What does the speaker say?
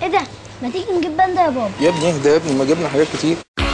ايه ده ما تيجي نجيب باندا يا بابا يا ابني اهدى يا ابني ما جبنا حاجات كتير